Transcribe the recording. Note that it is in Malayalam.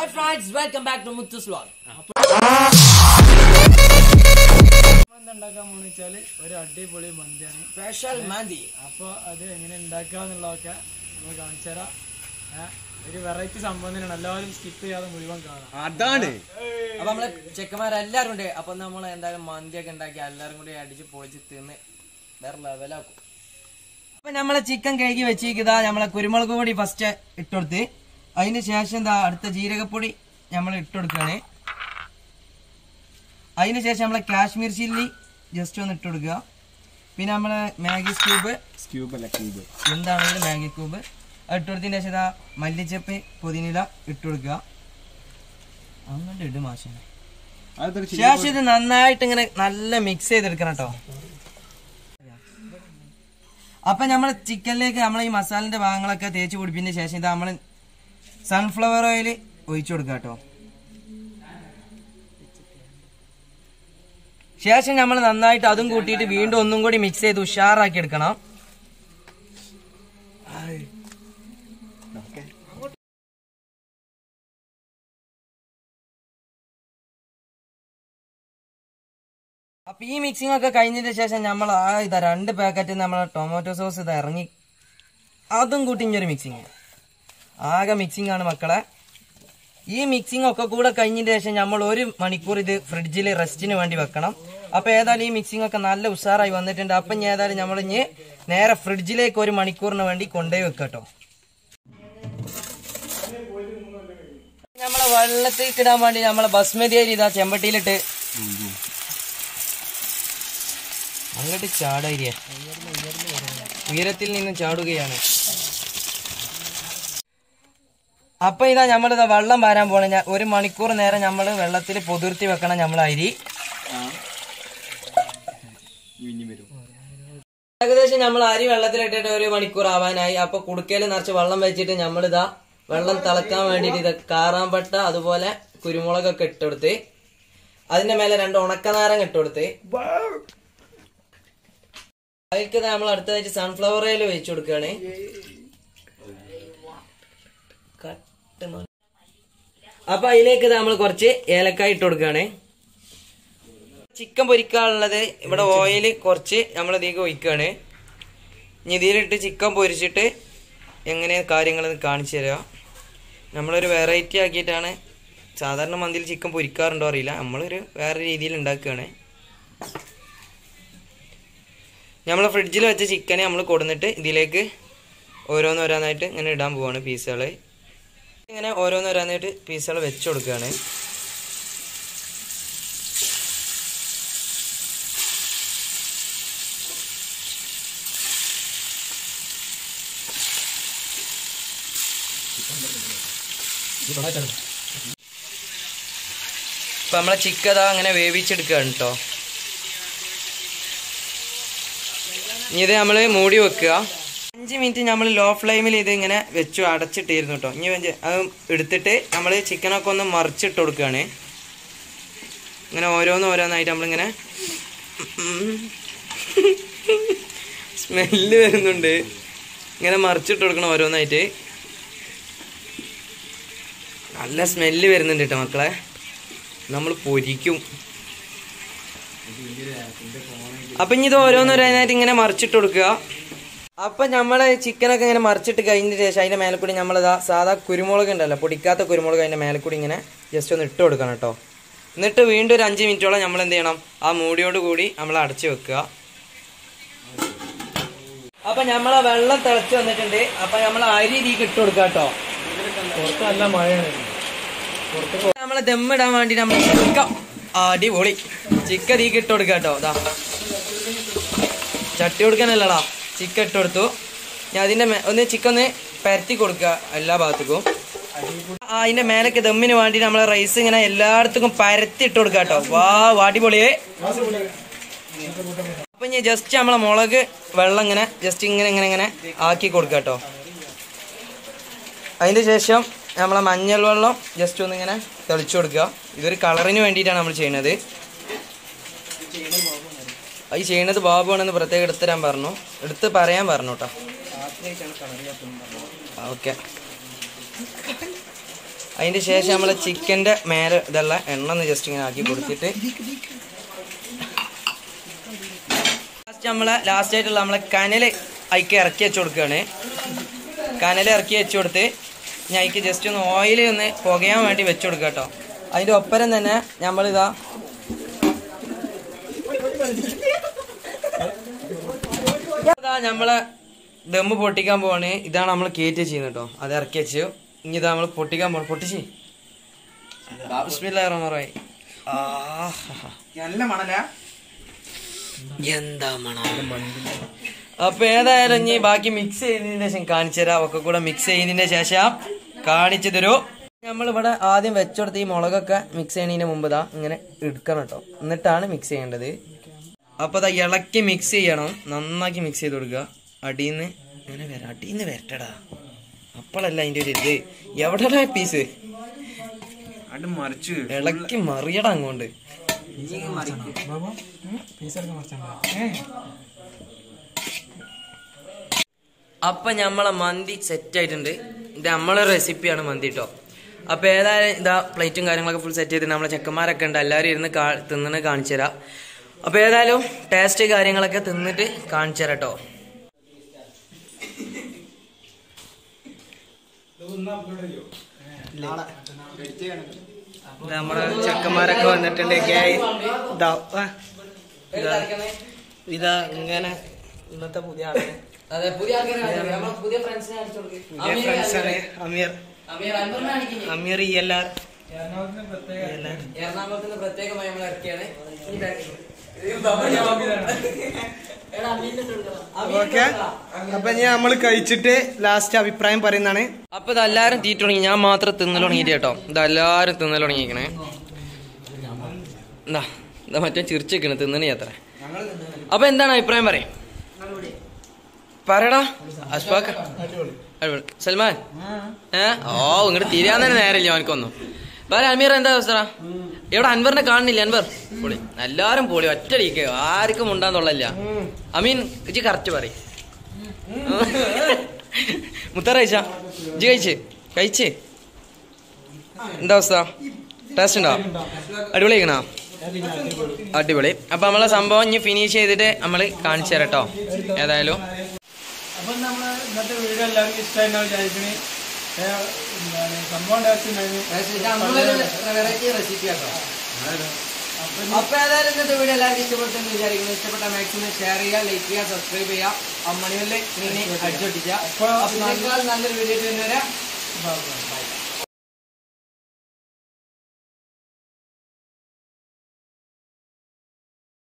Hi friends welcome back to Muthu's vlog ഉണ്ടാക്കാൻ പോണെന്ന് വെച്ചാല് ഒരു അടിപൊളി മന്തിയാണ് സ്പെഷ്യൽ മന്തി അപ്പൊ അത് എങ്ങനെ ഉണ്ടാക്കുക എന്നുള്ളതൊക്കെ നമ്മൾ കാണിച്ചു തരാം ഏ, ഒരു വെറൈറ്റി സംഭവം തന്നെയാണ് എല്ലാവരും സ്കിപ്പ് ചെയ്യാതെ മുഴുവൻ കാണാം അതാണ് അപ്പൊ നമ്മളെ ചെക്കന്മാരെല്ലാരും ഉണ്ട് അപ്പൊ നമ്മൾ എന്തായാലും മന്തിയൊക്കെ ഉണ്ടാക്കി എല്ലാരും കൂടി അടിച്ച് പൊളിച്ച് തിന്ന് വേറെ ലെവലാക്കും അപ്പൊ നമ്മളെ ചിക്കൻ കഴുകി വെച്ചിരിക്കുക നമ്മളെ കുരുമുളക് പൊടി ഫസ്റ്റ് ഇട്ടുകൊടുത്ത് അതിന് ശേഷം എന്താ അടുത്ത ജീരകപ്പൊടി നമ്മൾ ഇട്ടുകൊടുക്കുകയാണ് അതിന് ശേഷം നമ്മളെ കാശ്മീർ ചില്ലി ജസ്റ്റ് ഒന്ന് ഇട്ടുകൊടുക്കുക പിന്നെ നമ്മളെ മാഗി ക്യൂബ് ക്യൂബ് അല്ല ക്യൂബ് എന്താണെങ്കിലും മാഗി ക്യൂബ് അത് ഇട്ടുകൊടുത്തതിന് ശേഷം ഇതാ മല്ലിച്ചപ്പ് പുതിനില ഇട്ടുകൊടുക്കുക അങ്ങോട്ട് ഇട് മാഷനെ അതൊരു ശേഷം ഇത് നന്നായിട്ട് ഇങ്ങനെ നല്ല മിക്സ് ചെയ്തെടുക്കണം കേട്ടോ അപ്പൊ നമ്മൾ ചിക്കനിലേക്ക് നമ്മൾ ഈ മസാലന്റെ ഭാഗങ്ങളൊക്കെ തേച്ച് പിടിപ്പിന്റെ ശേഷം ഇത് നമ്മൾ സൺഫ്ലവർ ഓയിൽ ഒഴിച്ചു കൊടുക്കുക കേട്ടോ ശേഷം നമ്മൾ നന്നായിട്ട് അതും കൂട്ടിയിട്ട് വീണ്ടും ഒന്നും കൂടി മിക്സ് ചെയ്ത് ഉഷാറാക്കി എടുക്കണം അപ്പൊ ഈ മിക്സിംഗ് ഒക്കെ കഴിഞ്ഞതിന് ശേഷം നമ്മൾ ആ ഇതാ രണ്ട് പാക്കറ്റ് നമ്മളെ ടൊമാറ്റോ സോസ് ഇത് ഇറങ്ങി അതും കൂട്ടി ഇഞ്ഞൊരു മിക്സിങ് ആകെ മിക്സിംഗ് ആണ് മക്കളെ ഈ മിക്സിംഗ് ഒക്കെ കൂടെ കഴിഞ്ഞതിന് ശേഷം നമ്മൾ ഒരു മണിക്കൂർ ഇത് ഫ്രിഡ്ജിൽ റെസ്റ്റിന് വേണ്ടി വെക്കണം അപ്പൊ ഏതായാലും ഈ മിക്സിംഗ് ഒക്കെ നല്ല ഉഷാറായി വന്നിട്ടുണ്ട് അപ്പൊ ഇനി ഏതായാലും നമ്മൾ ഇനി നേരെ ഫ്രിഡ്ജിലേക്ക് ഒരു മണിക്കൂറിന് വേണ്ടി കൊണ്ടുപോയി വെക്കട്ടോ നമ്മളെ വെള്ളത്തേക്ക് ഇടാൻ വേണ്ടി നമ്മളെ ബസ്മതി അരി ഇതാ ചെമ്പട്ടിയിലിട്ട് അങ്ങോട്ട് ചാടരിയ ഉയരത്തിൽ നിന്ന് ചാടുകയാണ് അപ്പൊ ഇതാ നമ്മളിതാ വെള്ളം വരാൻ പോണ ഞാ- ഒരു മണിക്കൂർ നേരം നമ്മൾ വെള്ളത്തിൽ പൊതിർത്തി വെക്കണം നമ്മളെ അരി ഏകദേശം നമ്മൾ അരി വെള്ളത്തിലിട്ടിട്ട് ഒരു മണിക്കൂർ ആവാനായി അപ്പൊ കുടുക്കയിൽ നിറച്ച് വെള്ളം വെച്ചിട്ട് നമ്മളിതാ വെള്ളം തിളക്കാൻ വേണ്ടിട്ട് ഇത് കാറാമ്പട്ട അതുപോലെ കുരുമുളകൊക്കെ ഇട്ടുകൊടുത്ത് അതിന്റെ മേലെ രണ്ട് ഉണക്കനാരങ്ങ ഇട്ടുകൊടുത്ത് അതിലേക്ക് നമ്മൾ അടുത്തതായിട്ട് സൺഫ്ലവർ ഓയിൽ ഒഴിച്ചു കൊടുക്കുകയാണ് കട്ട് മ- അപ്പൊ അതിലേക്ക് നമ്മൾ കുറച്ച് ഏലക്കായ ഇട്ട് കൊടുക്കുകയാണ് ചിക്കൻ പൊരിക്കാനുള്ളത് ഇവിടെ ഓയിൽ കുറച്ച് നമ്മൾ ഇതിലേക്ക് ഒഴിക്കുകയാണ് ഇനി ഇതിലിട്ട് ചിക്കൻ പൊരിച്ചിട്ട് എങ്ങനെ കാര്യങ്ങൾ കാണിച്ചു തരാം നമ്മളൊരു വെറൈറ്റി ആക്കിയിട്ടാണ് സാധാരണ മന്തിയിൽ ചിക്കൻ പൊരിക്കാറുണ്ടോ അറിയില്ല നമ്മളൊരു വേറെ രീതിയിൽ ഉണ്ടാക്കുകയാണ് നമ്മൾ ഫ്രിഡ്ജിൽ വെച്ച ചിക്കനെ നമ്മൾ കൊടുന്നിട്ട് ഇതിലേക്ക് ഓരോന്നോരോന്നായിട്ട് ഇങ്ങനെ ഇടാൻ പോവാണ് പീസുകൾ ഇങ്ങനെ ഓരോന്നോരോന്നായിട്ട് പീസുകൾ വെച്ച് കൊടുക്കുകയാണ് ഇപ്പൊ നമ്മളെ ചിക്കൻ അതാ അങ്ങനെ വേവിച്ചെടുക്കുകയാണ് കേട്ടോ ഇനി ഇത് നമ്മൾ മൂടി വെക്കുക അഞ്ച് മിനിറ്റ് നമ്മൾ ലോ ഫ്ലെയിമിൽ ഇത് ഇങ്ങനെ വെച്ചു അടച്ചിട്ടിരുന്നു കേട്ടോ ഇനി വെച്ച് അത് എടുത്തിട്ട് നമ്മൾ ചിക്കനൊക്കെ ഒന്ന് മറിച്ചിട്ട് കൊടുക്കുകയാണ് ഇങ്ങനെ ഓരോന്ന് ഓരോന്നായിട്ട് നമ്മളിങ്ങനെ സ്മെല്ല് വരുന്നുണ്ട് ഇങ്ങനെ മറിച്ചിട്ട് കൊടുക്കണം ഓരോന്നായിട്ട് നല്ല സ്മെല്ല് വരുന്നുണ്ട് കേട്ടോ മക്കളെ നമ്മൾ പൊരിക്കും അപ്പൊ ഇനി ഇത് ഓരോന്നോരോന്നായിട്ട് ഇങ്ങനെ മറിച്ചിട്ട് കൊടുക്കുക അപ്പൊ നമ്മള് ചിക്കനൊക്കെ ഇങ്ങനെ മറിച്ചിട്ട് കഴിഞ്ഞ ശേഷം അതിന്റെ മേലെ കൂടി നമ്മളിതാ സാധാ കുരുമുളക് ഉണ്ടല്ലോ പൊടിക്കാത്ത കുരുമുളക് അതിന്റെ മേലെ കൂടി ഇങ്ങനെ ജസ്റ്റ് ഒന്ന് ഇട്ട് കൊടുക്കണം കേട്ടോ എന്നിട്ട് വീണ്ടും ഒരു അഞ്ച് മിനിറ്റോളം നമ്മൾ എന്ത് ചെയ്യണം ആ മൂടിയോട് കൂടി നമ്മൾ അടച്ചു വെക്കുക അപ്പൊ നമ്മളെ വെള്ളം തിളച്ച് വന്നിട്ടുണ്ട് അപ്പൊ നമ്മൾ അരി ഇതിക്ക് ഇട്ട് കൊടുക്കുക കേട്ടോ പുറത്ത് നല്ല മഴയാണ് നമ്മളെ ദമ്മിടാൻ വേണ്ടി നമ്മൾ ചിക്കൻ അടിപൊളി ചിക്കൻ ഇതിക്ക് ഇട്ട് കൊടുക്കുക കേട്ടോ ഇതാ ചട്ടി കൊടുക്കാനല്ലടാ ചിക്കൻ ഇട്ട് കൊടുത്തു ഞാൻ അതിന്റെ മേ- ഒന്ന് ചിക്കൻ ഒന്ന് പരത്തി കൊടുക്കുക എല്ലാ ഭാഗത്തേക്കും ആ അതിന്റെ മേലൊക്കെ ദമ്മിന് വേണ്ടി നമ്മളെ റൈസ് ഇങ്ങനെ എല്ലായിടത്തേക്കും പരത്തി ഇട്ട് കൊടുക്കുക കേട്ടോ വാ അടിപൊളിയേ അപ്പൊ ഇനി ജസ്റ്റ് നമ്മളെ മുളക് വെള്ളം ഇങ്ങനെ ജസ്റ്റ് ഇങ്ങനെ ഇങ്ങനെ ഇങ്ങനെ ആക്കി കൊടുക്കുക കേട്ടോ അതിന് ശേഷം നമ്മളെ മഞ്ഞൾ വെള്ളം ജസ്റ്റ് ഒന്ന് ഇങ്ങനെ തെളിച്ചു കൊടുക്കുക ഇതൊരു കളറിന് വേണ്ടിയിട്ടാണ് നമ്മൾ ചെയ്യുന്നത് അത് ചെയ്യണത് ബാബുവാണെന്ന് പ്രത്യേകം എടുത്ത് തരാൻ പറഞ്ഞു എടുത്ത് പറയാൻ പറഞ്ഞു കേട്ടോ ഓക്കെ അതിന്റെ ശേഷം നമ്മൾ ചിക്കന്റെ മേലെ ഇതുള്ള എണ്ണ ഒന്ന് ജസ്റ്റ് ഇങ്ങനെ ആക്കി കൊടുത്തിട്ട് ലാസ്റ്റ് നമ്മളെ ലാസ്റ്റ് ആയിട്ടുള്ള നമ്മളെ കനല് അതിക്ക് ഇറക്കി വെച്ച് കൊടുക്കുകയാണ് കനൽ ഇറക്കി വെച്ച് കൊടുത്ത് ഞാൻ അതിക്ക് ജസ്റ്റ് ഒന്ന് ഓയിൽ ഒന്ന് പുകയാൻ വേണ്ടി വെച്ച് കൊടുക്കുക കേട്ടോ അതിന്റെ ഒപ്പരം തന്നെ നമ്മളിതാ ഇതാ നമ്മളെ ദമ്മ് പൊട്ടിക്കാൻ പോവാണ് ഇതാണ് നമ്മൾ കയറ്റി ചെയ്യുന്നത് കേട്ടോ അത് ഇറക്കി വെച്ചു ഇനി ഇതാ നമ്മൾ പൊട്ടിക്കാൻ പോകണം പൊട്ടിച്ച് ബിസ്മില്ലാഹിറഹ്മാനിറഹീം. ആഹാ. നല്ല മണല എന്താ മണം അപ്പൊ ഏതായാലും ഇനി ബാക്കി മിക്സ് ചെയ്തതിന് ശേഷം കാണിച്ചു തരാം ഒക്കെ കൂടെ മിക്സ് ചെയ്തതിന് ശേഷം കാണിച്ചു തരൂ നമ്മളിവിടെ ആദ്യം വെച്ചെടുത്ത് ഈ മുളകൊക്കെ മിക്സ് ചെയ്യുന്നതിന് മുമ്പ് ഇതാ ഇങ്ങനെ എടുക്കണം കേട്ടോ എന്നിട്ടാണ് മിക്സ് ചെയ്യേണ്ടത് അപ്പൊ ഇതാ ഇളക്കി മിക്സ് ചെയ്യണം നന്നാക്കി മിക്സ് ചെയ്ത് കൊടുക്കുക അടിയിന്ന് ഇങ്ങനെ വരാം അടിയിന്ന് വരട്ടടാ അപ്പോഴല്ല അതിന്റെ ഒരു ഇത് എവിടെടാ പീസ് അത് മറിച്ച് ഇളക്കി മറിയടാ അങ്ങോട്ട് ബാബു പീസ് എടുക്കാൻ മറിച്ചാ അപ്പൊ നമ്മളെ മന്തി സെറ്റ് ആയിട്ടുണ്ട് ഇത് നമ്മളെ റെസിപ്പിയാണ് മന്തി കേട്ടോ അപ്പൊ ഏതായാലും ഇതാ പ്ലേറ്റും കാര്യങ്ങളൊക്കെ ഫുൾ സെറ്റ് ചെയ്തിട്ട് നമ്മളെ ചെക്കന്മാരൊക്കെ ഉണ്ട് എല്ലാവരും ഇരുന്ന് കാ- തിന്നിട്ട് കാണിച്ചു തരാം അപ്പൊ ഏതായാലും ടേസ്റ്റ് കാര്യങ്ങളൊക്കെ തിന്നിട്ട് കാണിച്ചു തരാം കേട്ടോ നമ്മുടെ ചെക്കന്മാരൊക്കെ വന്നിട്ടുണ്ട് ഗായ് ഇതാ ആ, ഇതാ ഇങ്ങനെ ഇന്നത്തെ പുതിയ ആള് അതെ പുതിയ ആൾക്കാരെ പുതിയ ഫ്രണ്ട്സിനെ അടിച്ചു പുതിയ ഫ്രണ്ട്സാണ് അമീർ അമീർ ഈ എല്ലാർ എറണാകുളത്ത് നിന്ന് പ്രത്യേകമായി നമ്മൾ ഇറക്കിയാണ് ഓക്കെ അപ്പൊ ഞാൻ നമ്മൾ കഴിച്ചിട്ട് ലാസ്റ്റ് അഭിപ്രായം പറയുന്നതാണ് അപ്പൊ ഇതെല്ലാരും തീറ്റ തുടങ്ങി ഞാൻ മാത്രം തിന്നൽ തുടങ്ങിയിട്ട് കേട്ടോ ഇതെല്ലാരും തിന്നൽ തുടങ്ങിയിരിക്കണേ എന്താ ഇതാ മറ്റേ ചിരിച്ചിരിക്കണേ തിന്നണി അത്ര അപ്പൊ എന്താണ് അഭിപ്രായം പറയും പറയടാ അഷ്ഫാഖ് അടിപൊളി. സൽമാൻ ഏ ഓ ഇങ്ങോട്ട് തിരിയാൻ തന്നെ നേരമില്ല അവനക്കൊന്നും വേറെ അമീർ എന്താ അവസ്ഥ ഇവിടെ അൻവറിനെ കാണുന്നില്ല അൻവർ പൊളി എല്ലാരും പൊളി ഒറ്റ ലീക്ക് ആർക്കും ഉണ്ടാൻ തൊള്ളല്ല അമീൻ ഇജി കറക്റ്റ് പറയും മുത്തറ കഴിച്ചാ ഇജി കഴിച്ച് കഴിച്ച് എന്താ അവസ്ഥ ടേസ്റ്റ് ഉണ്ടോ അടിപൊളി കഴിക്കണോ അടിപൊളി അപ്പൊ നമ്മളെ സംഭവം ഇനി ഫിനിഷ് ചെയ്തിട്ട് നമ്മൾ കാണിച്ചു തരാം കേട്ടോ ഏതായാലും അപ്പൊ നമ്മള് ഇന്നത്തെ വീഡിയോ എല്ലാവർക്കും ഇഷ്ടമായിരുന്നു വിചാരിക്കണേ എന്താണ് സംഭവം ടേസ്റ്റ് അപ്പൊ ഏതായാലും ഇന്നത്തെ വീഡിയോ എല്ലാവർക്കും ഇഷ്ടപ്പെട്ടെന്ന് വിചാരിക്കുന്നു ഇഷ്ടപ്പെട്ട മാക്സിമം ഷെയർ ചെയ്യുക ലൈക്ക് ചെയ്യുക സബ്സ്ക്രൈബ് ചെയ്യുക അമ്മണികളിൽ സ്ക്രീനിൽ അടിച്ചൊട്ടിക്കുക അപ്പൊ ഇതിനേക്കാൾ നല്ലൊരു വീഡിയോ വരുന്നവരെ ഉണ്ടായിരുന്നു